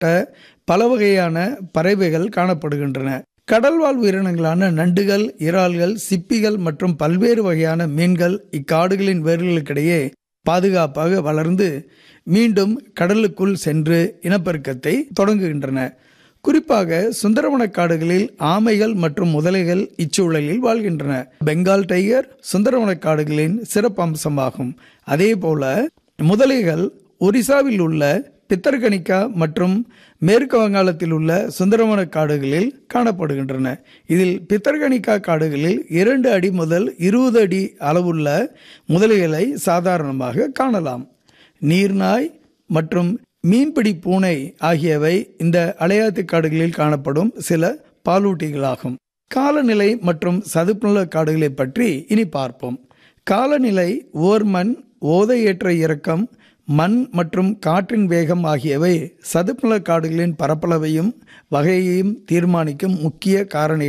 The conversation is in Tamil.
பல வகையான பறவைகள் காணப்படுகின்றன கடல்வாழ் உயிரினங்களான நண்டுகள் இறால்கள் சிப்பிகள் மற்றும் பல்வேறு வகையான மீன்கள் இக்காடுகளின் வேர்களுக்கிடையே பாதுகாப்பாக வளர்ந்து மீண்டும் கடலுக்குள் சென்று இனப்பெருக்கத்தை தொடங்குகின்றன குறிப்பாக சுந்தரவன காடுகளில் ஆமைகள் மற்றும் முதலைகள் இச்சூழலில் வாழ்கின்றன பெங்கால் டைகர் சுந்தரவன காடுகளின் சிறப்பம்சமாகும் அதே போல முதலைகள் ஒரிசாவில் உள்ள பித்தர்கனிக்கா மற்றும் மேற்கு வங்காளத்தில் உள்ள சுந்தரவன காடுகளில் காணப்படுகின்றன இதில் பித்தர்கனிக்கா காடுகளில் இரண்டு அடி முதல் இருபது அடி அளவுள்ள முதலைகளை சாதாரணமாக காணலாம் நீர்நாய் மற்றும் மீன்பிடி பூனை ஆகியவை இந்த அலையாத்து காடுகளில் காணப்படும் சில பாலூட்டிகளாகும் காலநிலை மற்றும் சதுப்புநில காடுகளை பற்றி இனி பார்ப்போம் காலநிலை ஓர்மண் ஓதையேற்ற இறக்கம் மண் மற்றும் காற்றின் வேகம் ஆகியவை சதுப்புநில காடுகளின் பரப்பளவையும் வகையையும் தீர்மானிக்கும் முக்கிய காரணிகள்